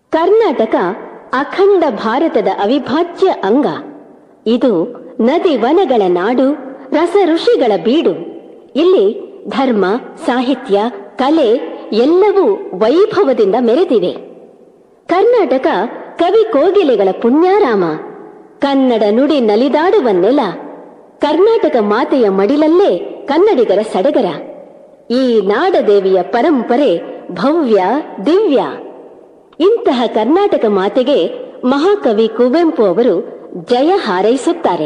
ಕರ್ನಾಟಕ ಅಖಂಡ ಭಾರತದ ಅವಿಭಾಜ್ಯ ಅಂಗ ಇದು ನದಿ ವನಗಳ ನಾಡು ರಸ ಋಷಿಗಳ ಬೀಡು ಇಲ್ಲಿ ಧರ್ಮ ಸಾಹಿತ್ಯ ಕಲೆ ಎಲ್ಲವೂ ವೈಭವದಿಂದ ಮೆರೆದಿವೆ ಕರ್ನಾಟಕ ಕವಿ ಕೋಗಿಲೆಗಳ ಪುಣ್ಯಾರಾಮ ಕನ್ನಡ ನುಡಿ ನಲಿದಾಡುವ ನೆಲ ಕರ್ನಾಟಕ ಮಾತೆಯ ಮಡಿಲಲ್ಲೇ ಕನ್ನಡಿಗರ ಸಡಗರ ಈ ನಾಡದೇವಿಯ ಪರಂಪರೆ ಭವ್ಯ ದಿವ್ಯ ಇಂತಹ ಕರ್ನಾಟಕ ಮಾತೆಗೆ ಮಹಾಕವಿ ಕುವೆಂಪು ಅವರು ಜಯ ಹಾರೈಸುತ್ತಾರೆ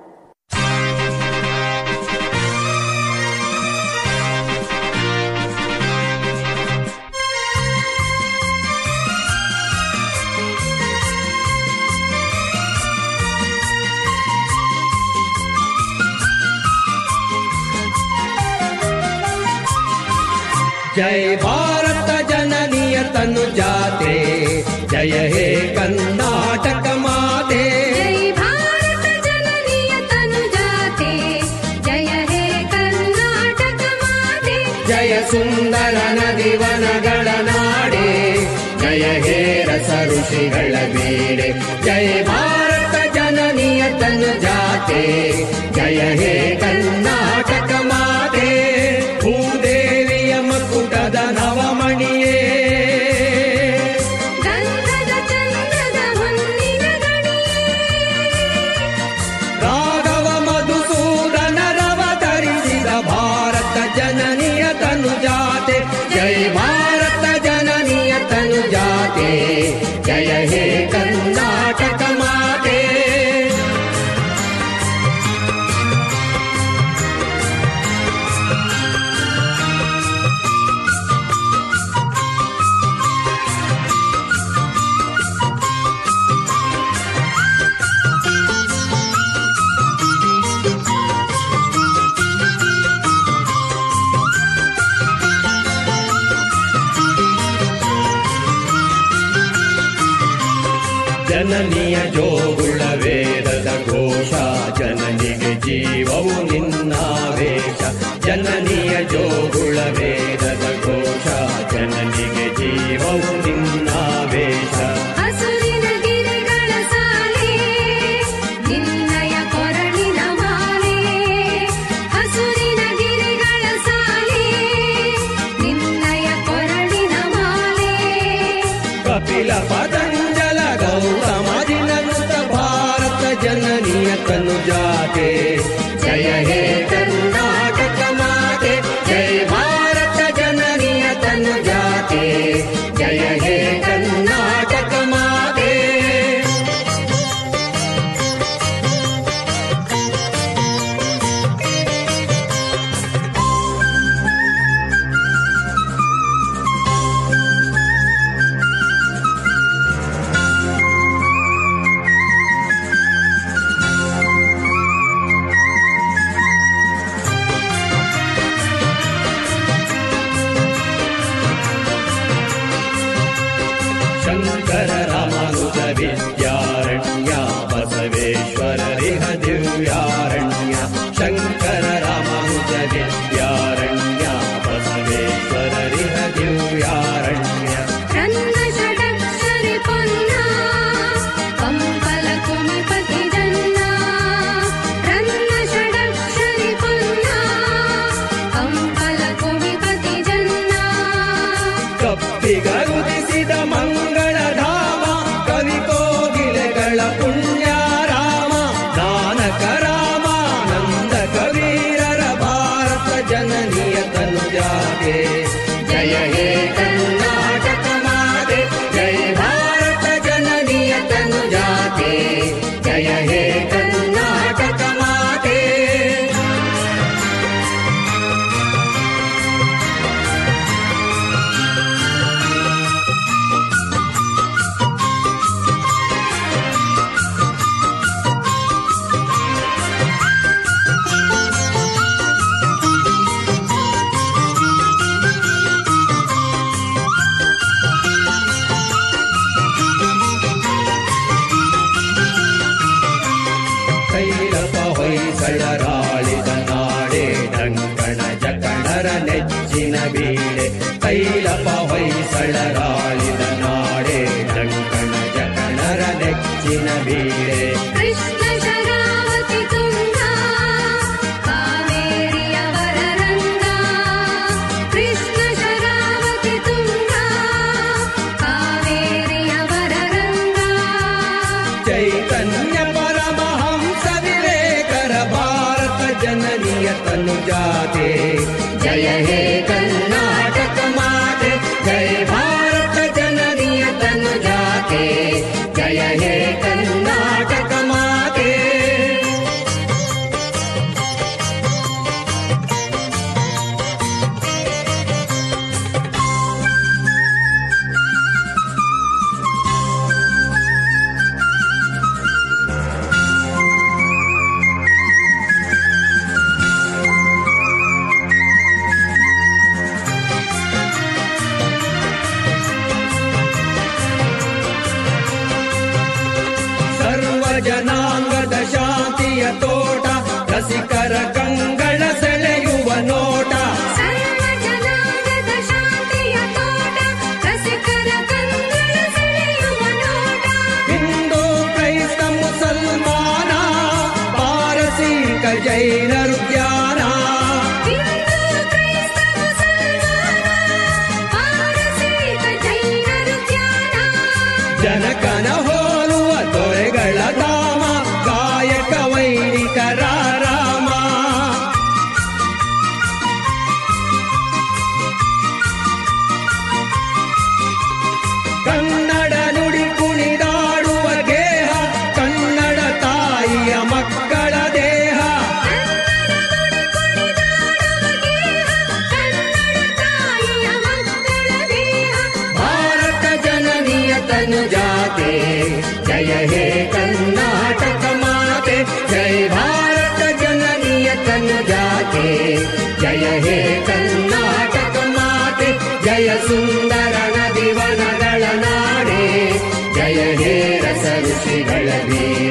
जय भारत जननीय तनु जाते जय हे कर्नाटक माते जय भारत जननीय तनु जाते जय हे कर्नाटक माते जय ಸುಂದರ ನದಿವನಗಳ ನಾಡೆ ಜಯ ಹೇ ರಸ ಋಷಿಗಳ ಬೇಡೆ ಜಯ ಭಾರತ ಜನನಿಯ ತನು ಜಾತೆ ಜಯ ಹೇ ಕರ್ನಾಟಕ ಮಾತೆ ಭೂದೇವಿಯ ಮಕುಟದ ನವಮಣಿಯೇ ಗಂಧದ ಚಂದ್ರದ ಹೊನ್ನಿನ ಗಣಿಯೇ ರಾಘವ ಮಧುಸೂದನ ರವತರಿಸಿದ ಭಾರತ ಜನನಿಯ ತನು ಜಾತೆ ಜಯ ಭಾರತ ಜನನಿಯ ತನು ಜಾತೆ ಜಯ ಹೇ ಕರ್ನಾಟಕ ಮಾತೆ ಜನನಿಯ ಜೋಗುಳ ವೇದದ ಘೋಷ ಜನನಿಗೆ ಜೀವವು ನಿನ್ನಾವೇಶ ಜನನಿಯ ಜೋಗುಳ ವೇದದ ಘೋಷ ಜನನಿಗೆ ಜೀವವು ನಿನ್ನಾವೇಶ ಹಸುರಿನ ಗಿರಿಗಳ ಸಾಲೆ ನಿನ್ನಯ ಕೊರಳಿನ ಮಾಲೆ ಹಸುರಿನ ಗಿರಿಗಳ ಸಾಲೆ ನಿನ್ನಯ ಕೊರಳಿನ ಮಾಲೆ ಕಪಿಲ ಪತಂಜಲ ಗೌತಮ ದಿನನುತ ಭಾರತ ಜನನಿಯ ತನು ಜಾತೆ ಜಯ ಹೇ ಕರ್ನಾಟಕ ಮಾತೆ ಜಯ ಭಾರತ ಜನನಿಯ ತನು ಜಾತೆ ಜಯ ಹೇ ಕರ್ನಾಟಕ ಮಾತೆ ಶಂಕರ ರಾಮಾನುಜ ವಿದ್ಯಾರಣ್ಯ ಬಸವೇಶ್ವರ ರಿಹ ದಿವ್ಯಾರಣ್ಯ ಶಂಕರ ರಾಮಾನುಜ ವಿದ್ಯಾರಣ್ಯ ಬಸವೇಶ್ವರ ರಿಹ ದಿವ್ಯಾರಣ್ಯ ರನ್ನ ಷಡಕ್ಷರಿ ಪೊನ್ನ ಕಂಪಲ ಕುಮಿಪತಿ ಜನ್ನ ರನ್ನ ಷಡಕ್ಷರಿ ಪೊನ್ನ ಕಂಪಲ ಕುಮಿಪತಿ ಜನ್ನ ಕಪ್ಪಿಗರುದಿಸಿದ ಮಂಗಳ ಧಾಮ ಕವಿ ಕೋಗಿಲೆಗಳ ಪುಣ್ಯ ರಾಮ ನಾನಕ ರಾಮ ನಂದ ಕವೀರರ ಭಾರತ ಜನನಿಯ ತನು ಜಾಗೆ ಜಯ ಹೇ ಕರ್ನಾಟಕ ಮಾತೆ ಜಯ ಭಾರತ ಜನನಿಯ ತನು ಜಾತೆ ಜಯ ಹೇ ಕರ್ನಾಟಕ ಮಾತೆ ಕೈಲಪ ಹೊಯ್ಸಳರಾಳಿದ ನಾಡೆ ಡಂಕಣ ಜಕಣರ ನೆಚ್ಚಿನ ಬೀಡೆ ಕೈಲಪ ಹೊಯ್ಸಳರಾಳಿದ ನಾಡೆ ಡಂಕಣ ಬೀಡೆ ಕೃಷ್ಣ ಶರಾವತಿ ತುಂಗ ಕಾವೇರಿಯ ವರರಂಗ ಕೃಷ್ಣ ಶರಾವತಿ ತುಂಗ ಕಾವೇರಿಯ ವರರಂಗ ಚೈತನ್ಯ ಪರಮಹಂಸ ವಿವೇಕರ ಭಾರತ ಜನನಿಯ ತನು ಜಾತೆ ಜಯ ಹೇ ಕರ್ನಾಟಕ ಮಾತೆ ಜಯ ಭಾರತ ಜನನಿಯ ತನು ಜಾತೆ ಜಯ ಹೇ ಕರ್ನಾಟಕ ಮಾತೆ ಸರ್ವ ಜನಾಂಗದ ಶಾಂತಿಯ ತೋಟ ರಸಿಕರ ಕಂಗಳ ಸೆಳೆಯುವ ನೋಟ ಸರ್ವ ಜನಾಂಗದ ಶಾಂತಿಯ ತೋಟ ರಸಿಕರ ಕಂಗಳ ಸೆಳೆಯುವ ನೋಟ ಹಿಂದೂ ಕ್ರೈಸ್ತ ಮುಸಲ್ಮಾನ ಪಾರಸೀಕ ಜೈನರು ಜ್ಞಾನ ಹಿಂದೂ ಕ್ರೈಸ್ತ ಮುಸಲ್ಮಾನ ಪಾರಸೀಕ ಜೈನರು ಜ್ಞಾನ ಜನಕನ ಹೋಲುವ ದೊರೆಗಳ ಧಾಮ ಗಾಯಕ ವೈಣಿಕರ ರಾಮ ಕನ್ನಡ ನುಡಿ ಕುಣಿದಾಡುವ ಗೇಹ ಕನ್ನಡ ತಾಯಿಯ ಮಕ್ಕಳ ದೇಹ ಕನ್ನಡ ತಾಯಿಯ ಮಕ್ಕಳ ದೇಹ ಭಾರತ ಜನನಿಯ ತನು ಜಾತೆ ಜಯ ಹೇ ಕರ್ನಾಟಕ ಮಾತೆ ಜಯ ಭಾರತ ಜನನಿಯ ತನು ಜಾತೆ ಜಯ ಹೇ ಕರ್ನಾಟಕ ಮಾತೆ ಜಯ ಸುಂದರ ನದಿ ವನಗಳ ನಾಡೆ ಜಯ ಹೇ ರಸ ಋಷಿಗಳ ಬೀಡೆ